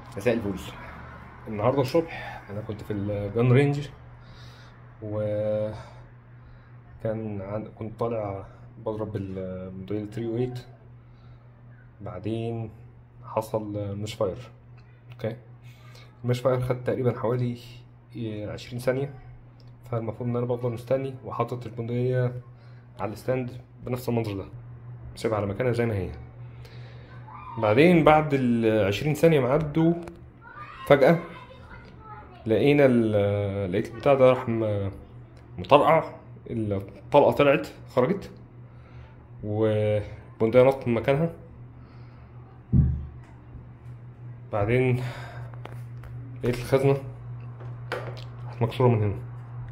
مساء الفل النهارده الصبح انا كنت في الجان رينج و كان عند... كنت طالع بضرب الموديل 308 بعدين حصل مش فاير اوكي المش فاير خد تقريبا حوالي عشرين ثانية فالمفروض ان انا بفضل مستني وحاطط البندقية على الستاند بنفس المنظر ده سيبها على مكانها زي ما هي بعدين بعد العشرين ثانية ما عدوا فجأة لقينا ال- لقيت البتاع ده راح م- مطرقع الطلقة طلعت خرجت والبندقية نطت من مكانها بعدين لقيت الخزنة راحت مكسورة من هنا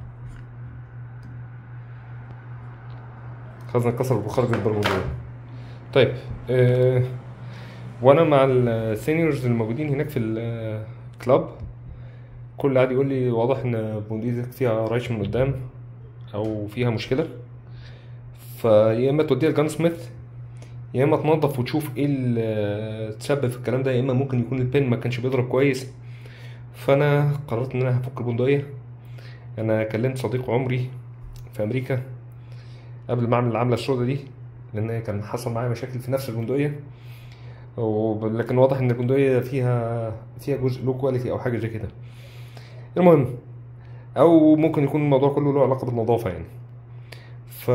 الخزنة اتكسرت وخرجت بالبندقية طيب آه وانا مع السينيورز الموجودين هناك في الكلاب كل قاعد يقول لي واضح ان بونديزك فيها رايش من قدام او فيها مشكله فيا اما توديها لجان سميث يا اما تنظف وتشوف ايه اللي تسبب في الكلام ده يا اما ممكن يكون البين ما كانش بيضرب كويس فانا قررت ان انا هفك البندقيه انا كلمت صديق عمري في امريكا قبل ما اعمل العمله السوداء دي لان كان حصل معايا مشاكل في نفس البندقيه وب- لكن واضح ان البندقيه فيها فيها جزء لو كواليتي او حاجه زي كده المهم او ممكن يكون الموضوع كله له علاقه بالنظافه يعني ف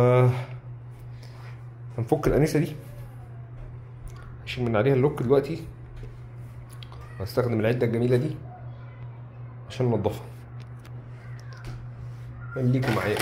هنفك الانسه دي هشيل من عليها اللوك دلوقتي وهستخدم العده الجميله دي عشان ننضفها خليكم معايا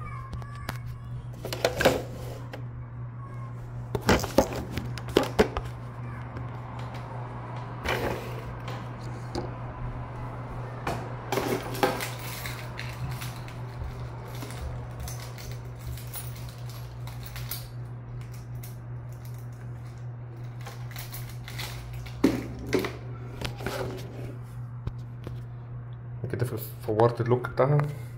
كده فورت اللوك بتاعها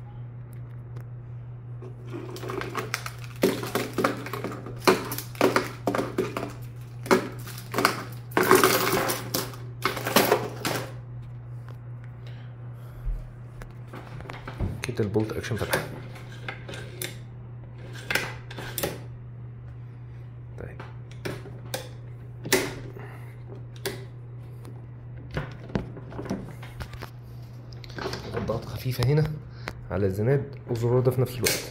كده البولت اكشن فتح طيب ضغط خفيفة هنا على الزناد والزرار ده في نفس الوقت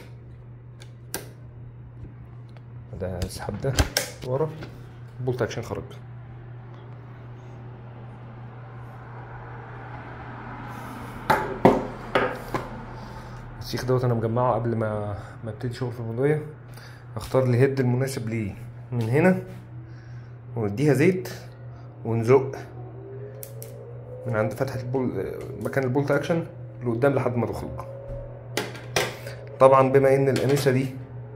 ده اسحب ده ورا بولت اكشن خرج السيخ دوت انا مجمعه قبل ما ما ابتدي شغل في البندقية اختار الهيد المناسب ليه من هنا ونديها زيت ونزق من عند فتحة البول مكان البولت اكشن لقدام لحد ما تخرج طبعا بما ان الانسة دي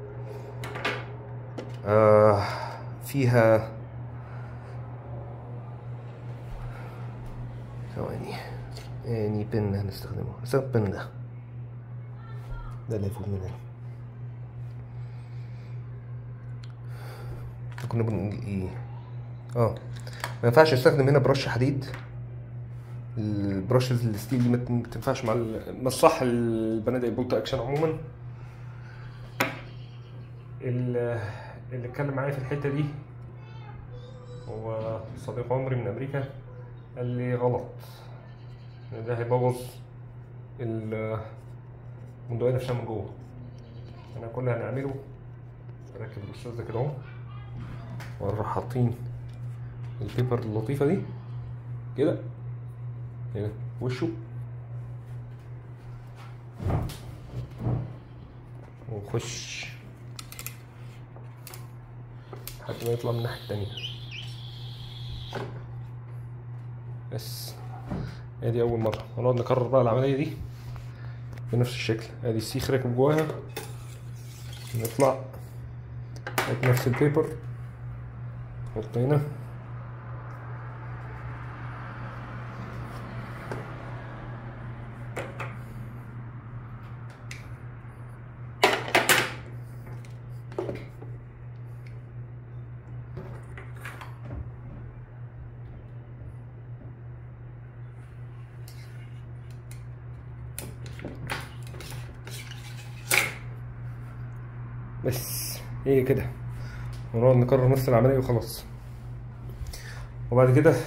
آه فيها ثواني يعني بن هنستخدمه هستخدم البن ده ده اللي يفوت من هنا كنا بنقول ايه اه ما ينفعش استخدم هنا برش حديد البراشز الستيل دي ما تنفعش مع ال- مش صح البنادق البولت اكشن عموما ال- اللي اتكلم معايا في الحته دي هو صديق عمري من امريكا قال لي غلط إن ده هيبوظ ال- البندقية نفسها من جوه انا كل اللي هنعمله نركب الاستاذ ده كده اهو ونروح حاطين البيبر اللطيفه دي كده هنا وشه ونخش لحد ما يطلع من الناحية التانية بس ادي اول مرة هنقعد نكرر بقى العملية دي بنفس الشكل ادي السيخ راكب جواها نطلع ادي نفس البيبر نحط هنا بس هي كده ونقعد نكرر نفس العملية وخلاص وبعد كده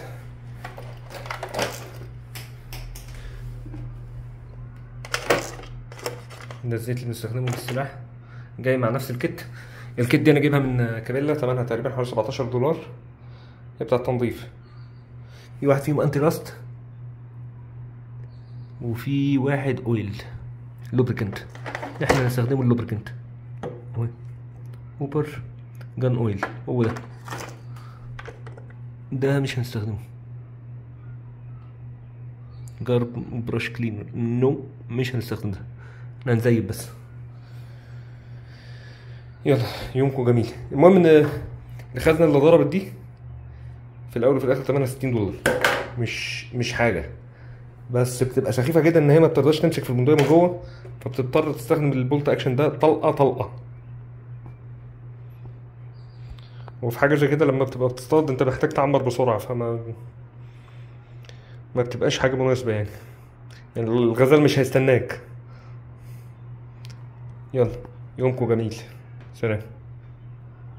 ده الزيت اللي بنستخدمه للسلاح جاي مع نفس الكت الكت دي انا جايبها من كابيلا تمنها تقريبا حوالي 17 دولار هي بتاع التنظيف في واحد فيهم انتي راست وفي واحد اويل لوبريكنت احنا هنستخدمه اللوبريكنت اهو اوبر جان اويل هو ده ده مش هنستخدمه جارب برش كلينر نو مش هنستخدم ده احنا هنزيد بس يلا يومكم جميل المهم ان الخزنه اللي ضربت دي في الاول وفي الاخر ثمنها 60 دولار مش مش حاجه بس بتبقى سخيفه جدا ان هي ما بتقدرش تمسك في البندقيه من جوه فبتضطر تستخدم البولت اكشن ده طلقه طلقه وفي حاجه زي كده لما بتبقى بتصطاد انت محتاج تعمر بسرعه فما ما بتبقاش حاجه مناسبه يعني يعني الغزال مش هيستناك يلا يومكم جميل سلام